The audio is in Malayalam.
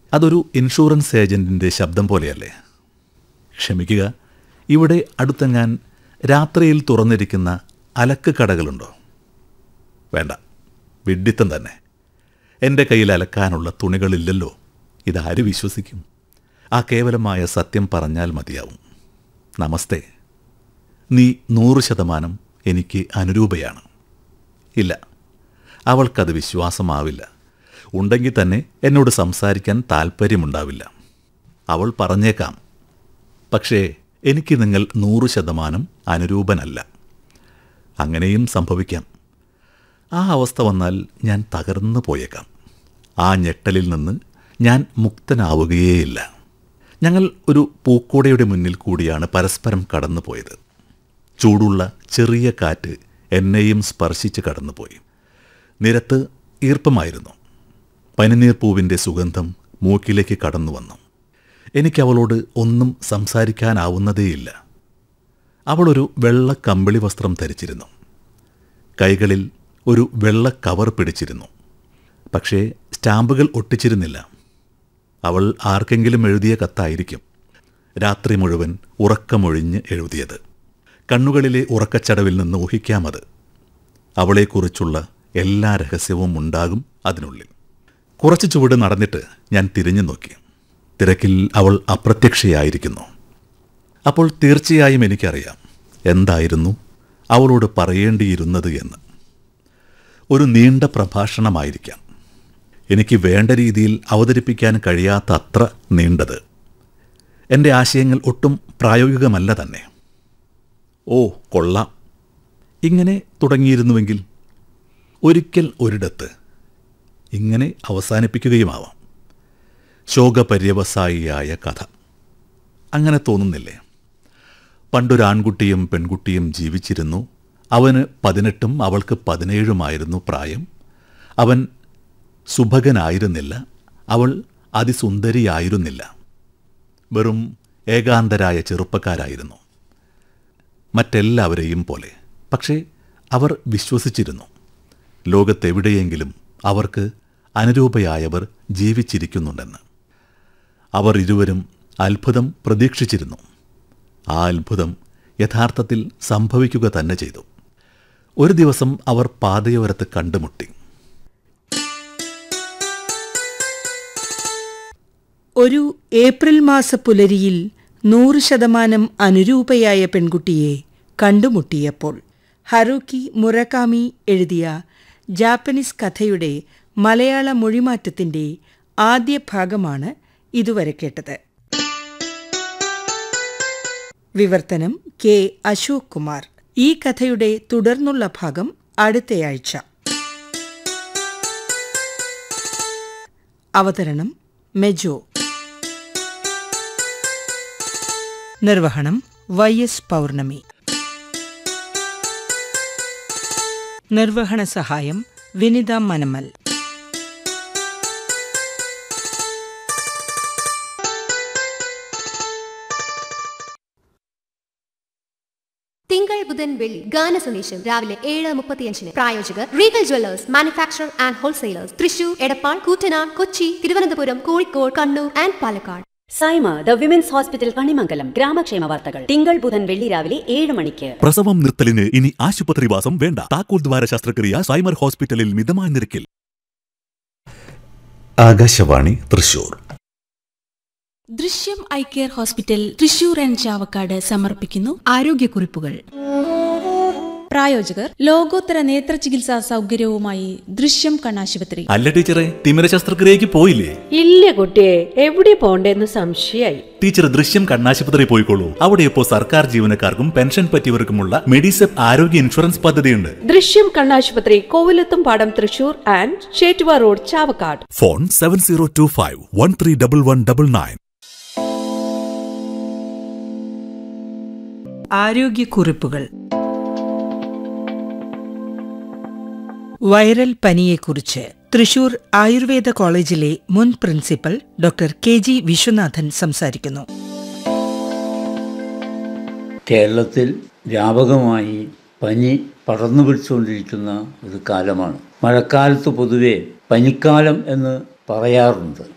അതൊരു ഇൻഷുറൻസ് ഏജൻറ്റിൻ്റെ ശബ്ദം പോലെയല്ലേ ക്ഷമിക്കുക ഇവിടെ അടുത്തെങ്ങാൻ രാത്രിയിൽ തുറന്നിരിക്കുന്ന അലക്ക് കടകളുണ്ടോ വേണ്ട വിഡ്ഢിത്തം തന്നെ എൻ്റെ കയ്യിൽ അലക്കാനുള്ള തുണികളില്ലല്ലോ ഇതാര് വിശ്വസിക്കും ആ കേവലമായ സത്യം പറഞ്ഞാൽ മതിയാവും നമസ്തേ നീ നൂറ് ശതമാനം എനിക്ക് അനുരൂപയാണ് ഇല്ല അവൾക്കത് വിശ്വാസമാവില്ല ഉണ്ടെങ്കിൽ തന്നെ എന്നോട് സംസാരിക്കാൻ താല്പര്യമുണ്ടാവില്ല അവൾ പറഞ്ഞേക്കാം പക്ഷേ എനിക്ക് നിങ്ങൾ നൂറ് ശതമാനം അനുരൂപനല്ല അങ്ങനെയും സംഭവിക്കാം ആ അവസ്ഥ വന്നാൽ ഞാൻ തകർന്നു പോയേക്കാം ആ ഞെട്ടലിൽ നിന്ന് ഞാൻ മുക്തനാവുകയേയില്ല ഞങ്ങൾ ഒരു പൂക്കോടയുടെ മുന്നിൽ കൂടിയാണ് പരസ്പരം കടന്നുപോയത് ചൂടുള്ള ചെറിയ കാറ്റ് എന്നെയും സ്പർശിച്ച് കടന്നുപോയി നിരത്ത് ഈർപ്പമായിരുന്നു പനിനീർ പൂവിൻ്റെ സുഗന്ധം മൂക്കിലേക്ക് കടന്നു വന്നു എനിക്ക് അവളോട് ഒന്നും സംസാരിക്കാനാവുന്നതേയില്ല അവളൊരു വെള്ള കമ്പിളി വസ്ത്രം ധരിച്ചിരുന്നു കൈകളിൽ ഒരു വെള്ള കവർ പിടിച്ചിരുന്നു പക്ഷേ സ്റ്റാമ്പുകൾ ഒട്ടിച്ചിരുന്നില്ല അവൾ ആർക്കെങ്കിലും എഴുതിയ കത്തായിരിക്കും രാത്രി മുഴുവൻ ഉറക്കമൊഴിഞ്ഞ് എഴുതിയത് കണ്ണുകളിലെ ഉറക്കച്ചടവിൽ നിന്ന് ഊഹിക്കാമത് അവളെക്കുറിച്ചുള്ള എല്ലാ രഹസ്യവും ഉണ്ടാകും അതിനുള്ളിൽ കുറച്ച് ചുവട് നടന്നിട്ട് ഞാൻ തിരിഞ്ഞു നോക്കി തിരക്കിൽ അവൾ അപ്രത്യക്ഷയായിരിക്കുന്നു അപ്പോൾ തീർച്ചയായും എനിക്കറിയാം എന്തായിരുന്നു അവളോട് പറയേണ്ടിയിരുന്നത് എന്ന് ഒരു നീണ്ട പ്രഭാഷണമായിരിക്കാം എനിക്ക് വേണ്ട രീതിയിൽ അവതരിപ്പിക്കാൻ കഴിയാത്ത അത്ര നീണ്ടത് എൻ്റെ ആശയങ്ങൾ ഒട്ടും പ്രായോഗികമല്ല തന്നെ ഓ കൊള്ളാം ഇങ്ങനെ തുടങ്ങിയിരുന്നുവെങ്കിൽ ഒരിക്കൽ ഒരിടത്ത് ഇങ്ങനെ അവസാനിപ്പിക്കുകയുമാവാം ശോകപര്യവസായിയായ കഥ അങ്ങനെ തോന്നുന്നില്ലേ പണ്ടൊരാൺകുട്ടിയും പെൺകുട്ടിയും ജീവിച്ചിരുന്നു അവന് പതിനെട്ടും അവൾക്ക് പതിനേഴുമായിരുന്നു പ്രായം അവൻ സുഭകനായിരുന്നില്ല അവൾ അതിസുന്ദരിയായിരുന്നില്ല വെറും ഏകാന്തരായ ചെറുപ്പക്കാരായിരുന്നു മറ്റെല്ലാവരെയും പോലെ പക്ഷേ അവർ വിശ്വസിച്ചിരുന്നു ലോകത്തെവിടെയെങ്കിലും അവർക്ക് അനുരൂപയായവർ ജീവിച്ചിരിക്കുന്നുണ്ടെന്ന് അവർ ഇരുവരും അത്ഭുതം പ്രതീക്ഷിച്ചിരുന്നു ആ അത്ഭുതം യഥാർത്ഥത്തിൽ സംഭവിക്കുക തന്നെ ചെയ്തു ഒരു ദിവസം അവർ പാതയോരത്ത് കണ്ടുമുട്ടി ഒരു ഏപ്രിൽ മാസ പുലരിയിൽ നൂറ് ശതമാനം അനുരൂപയായ പെൺകുട്ടിയെ കണ്ടുമുട്ടിയപ്പോൾ ഹറൂക്കി മുറകാമി എഴുതിയ ജാപ്പനീസ് കഥയുടെ മലയാള മൊഴിമാറ്റത്തിന്റെ ആദ്യ ഭാഗമാണ് ഇതുവരെ കേട്ടത് വിവർത്തനം കെ അശോക് കുമാർ ഈ കഥയുടെ തുടർന്നുള്ള ഭാഗം അടുത്തയാഴ്ച അവതരണം മെജോ നിർവഹണം വൈ എസ് പൗർണമി നിർവഹണ സഹായം വിനിത മനമൽ തിങ്കൾ ബുധൻ വെള്ളി ഗാന സന്ദേശം രാവിലെ ഏഴ് മുപ്പത്തിയഞ്ചിന് പ്രായോജകർ Regal Jewellers manufacture and wholesalers Thrissur Edappal Koottanad Kochi Thiruvananthapuram Kozhikode Kannur and Palakkad Saima the women's hospital Kanimangalam ഗ്രാമക്ഷേമ വാർത്തകൾ തിങ്കൾ ബുധൻ വെള്ളി രാവിലെ ഏഴ് മണിക്ക് പ്രസവം നിർത്തലിന് ഇനി ആശുപത്രിവാസം വേണ്ട താക്കോൽ ദ്വാര ശസ്ത്രക്രിയ സൈമർ ഹോസ്പിറ്റലിൽ മിതമായ നിരക്കിൽ Akashvani Thrissur Drishyam eye care hospital Thrissur and Chavakkad സമർപ്പിക്കുന്നു ആരോഗ്യക്കുറിപ്പുകൾ പ്രായോജകർ ലോകോത്തര നേത്ര ചികിത്സാ സൗകര്യവുമായി ദൃശ്യം കണ്ണാശുപത്രി അല്ല ടീച്ചറെ തിമിര ശസ്ത്രക്രിയക്ക് പോയില്ലേ ഇല്ല കുട്ടിയെ എവിടെ പോണ്ടേന്ന് സംശയായി ടീച്ചർ ദൃശ്യം കണ്ണാശുപത്രി പോയിക്കോളൂ അവിടെ ഇപ്പോൾ സർക്കാർ ജീവനക്കാർക്കും പെൻഷൻ പറ്റിയവർക്കുമുള്ള മെഡിസെപ്പ് ആരോഗ്യ ഇൻഷുറൻസ് പദ്ധതിയുണ്ട് ദൃശ്യം കണ്ണാശുപത്രി കോവിലത്തും പാടം Thrissur and Chettuva road Chavakkad phone seven zero two five one three double one double nine ആരോഗ്യക്കുറിപ്പുകൾ വൈറൽ പനിയെക്കുറിച്ച് തൃശൂർ ആയുർവേദ കോളേജിലെ മുൻ principal doctor K G Viswanathan സംസാരിക്കുന്നു കേരളത്തിൽ വ്യാപകമായി പനി പടർന്നു പിടിച്ചുകൊണ്ടിരിക്കുന്ന ഒരു കാലമാണ് മഴക്കാലത്ത് പൊതുവെ പനിക്കാലം എന്ന് പറയാറുണ്ട്